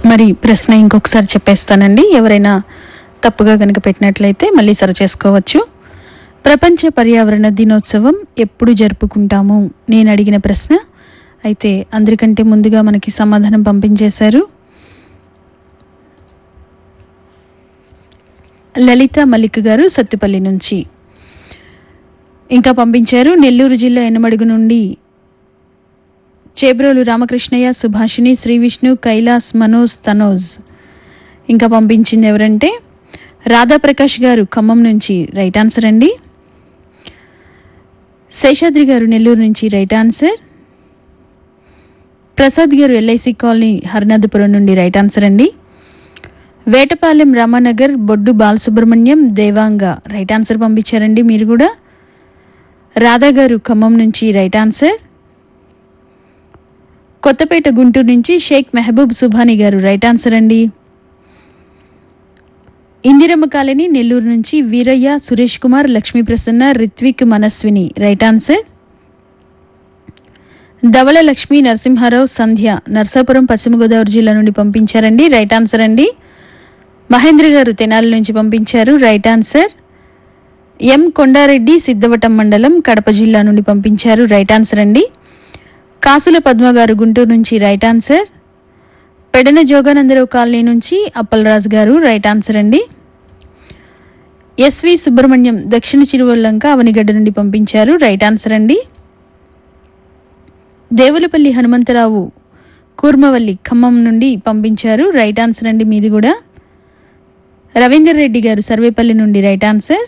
మరి ప్రశ్న ఇంకొకసారి చెప్పేస్తానండి ఎవరైనా తప్పుగా కనుక పెట్టినట్లయితే మళ్ళీ సరి చేసుకోవచ్చు ప్రపంచ పర్యావరణ దినోత్సవం ఎప్పుడు జరుపుకుంటాము నేను అడిగిన ప్రశ్న అయితే అందరికంటే ముందుగా మనకి సమాధానం పంపించేశారు లలిత మలిక్ గారు సత్తుపల్లి నుంచి ఇంకా పంపించారు నెల్లూరు జిల్లా ఎనమడుగు నుండి చేబ్రోలు రామకృష్ణయ్య సుభాషిణి శ్రీ విష్ణు కైలాస్ మనోజ్ తనోజ్ ఇంకా పంపించింది ఎవరంటే రాధాప్రకాష్ గారు ఖమ్మం నుంచి రైట్ ఆన్సర్ అండి శేషాద్రి గారు నెల్లూరు నుంచి రైట్ ఆన్సర్ ప్రసాద్ గారు ఎల్ఐసి కాలనీ హరినాథపురం నుండి రైట్ ఆన్సర్ అండి వేటపాలెం రామానగర్ బొడ్డు బాలసుబ్రహ్మణ్యం దేవాంగ రైట్ ఆన్సర్ పంపించారండి మీరు కూడా రాధా గారు ఖమ్మం నుంచి రైట్ ఆన్సర్ కొత్తపేట గుంటూరు నుంచి షేక్ మెహబూబ్ సుభాని గారు రైట్ ఆన్సర్ అండి ఇందిరమ్మ కాలనీ నెల్లూరు నుంచి వీరయ్య సురేష్ కుమార్ లక్ష్మీ ప్రసన్న రిత్విక్ మనస్విని రైట్ ఆన్సర్ ధవళ లక్ష్మీ నరసింహారావు సంధ్య నర్సాపురం పశ్చిమ గోదావరి జిల్లా నుండి పంపించారండి రైట్ ఆన్సర్ అండి మహేంద్ర గారు తెనాలి నుంచి పంపించారు right answer M Kondareddy Siddavatam మండలం కడప జిల్లా నుండి పంపించారు రైట్ ఆన్సర్ అండి కాసుల పద్మ గారు గుంటూరు నుంచి right answer Pedana Jogánandarao colony నుంచి అప్పలరాజు గారు రైట్ ఆన్సర్ అండి ఎస్వి సుబ్రహ్మణ్యం దక్షిణ చిరువల్లంక అవనిగడ్డ నుండి పంపించారు రైట్ ఆన్సర్ అండి దేవులపల్లి హనుమంతరావు కూర్మవల్లి ఖమ్మం నుండి పంపించారు రైట్ ఆన్సర్ అండి మీది కూడా రవీందర్ రెడ్డి గారు సర్వేపల్లి నుండి రైట్ ఆన్సర్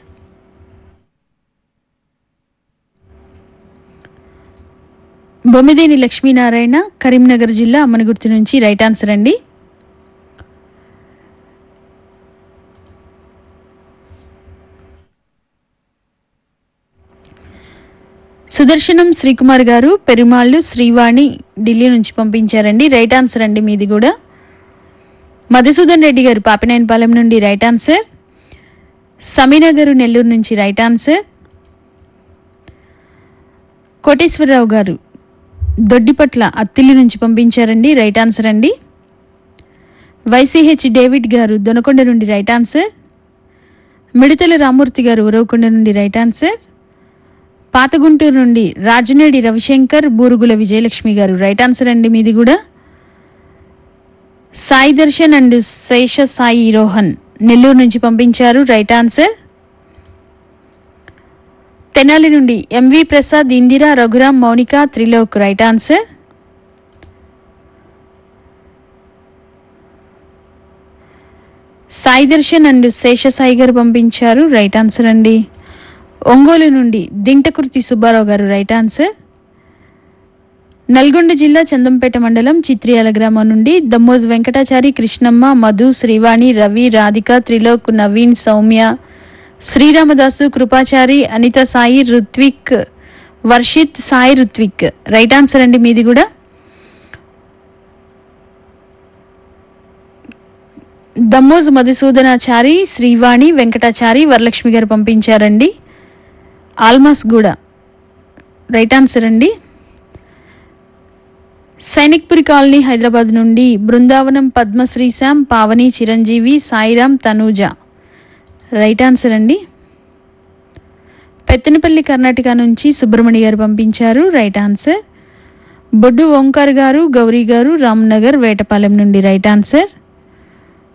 బొమ్మిదేని లక్ష్మీనారాయణ కరీంనగర్ జిల్లా అమ్మనగుర్తు నుంచి రైట్ ఆన్సర్ అండి సుదర్శనం శ్రీకుమార్ గారు పెరుమాళ్ళు శ్రీవాణి ఢిల్లీ నుంచి పంపించారండి రైట్ ఆన్సర్ అండి మీది కూడా మధుసూదన్ రెడ్డి గారు పాపినేనిపాలెం నుండి రైట్ ఆన్సర్ సమీనా గారు నెల్లూరు నుంచి రైట్ ఆన్సర్ కోటేశ్వరరావు గారు దొడ్డిపట్ల అత్తిల్లి నుంచి పంపించారండి రైట్ ఆన్సర్ అండి వైసీహెచ్ డేవిడ్ గారు దొనకొండ నుండి రైట్ ఆన్సర్ మిడతల రామూర్తి గారు ఉరవకొండ నుండి రైట్ ఆన్సర్ పాతగుంటూరు నుండి రాజనేడి రవిశంకర్ బూరుగుల విజయలక్ష్మి గారు రైట్ ఆన్సర్ అండి మీది కూడా సాయి దర్శన్ అండ్ శేష సాయి రోహన్ నెల్లూరు నుంచి పంపించారు రైట్ ఆన్సర్ తెనాలి నుండి M V Prasad Indira Raghuram Mounika Trilok right answer Sai Darshan and Seshasai గారు పంపించారు రైట్ ఆన్సర్ అండి ఒంగోలు నుండి దింటకుర్తి సుబ్బారావు గారు రైట్ ఆన్సర్ నల్గొండ జిల్లా చందంపేట మండలం చిత్రియాల గ్రామం నుండి దమ్మోజ్ వెంకటాచారి కృష్ణమ్మ మధు శ్రీవాణి రవి రాధిక త్రిలోక్ నవీన్ సౌమ్య శ్రీరామదాసు కృపాచారి అనిత సాయి రుత్విక్ వర్షిత్ సాయి రుత్విక్ రైట్ ఆన్సర్ అండి మీది కూడా దమ్మోజ్ మధుసూదనాచారి శ్రీవాణి వెంకటాచారి వరలక్ష్మి గారు పంపించారండి ఆల్మాస్ కూడా రైట్ ఆన్సర్ అండి సైనిక్పురి కాలనీ హైదరాబాద్ నుండి బృందావనం పద్మశ్రీ శ్యామ్ పావని చిరంజీవి సాయిరామ్ తనూజ రైట్ ఆన్సర్ అండి పెత్తనపల్లి కర్ణాటక నుంచి సుబ్రహ్మణ్య గారు పంపించారు రైట్ ఆన్సర్ బొడ్డు ఓంకార్ గారు గౌరీ గారు రామ్నగర్ వేటపాలెం నుండి రైట్ ఆన్సర్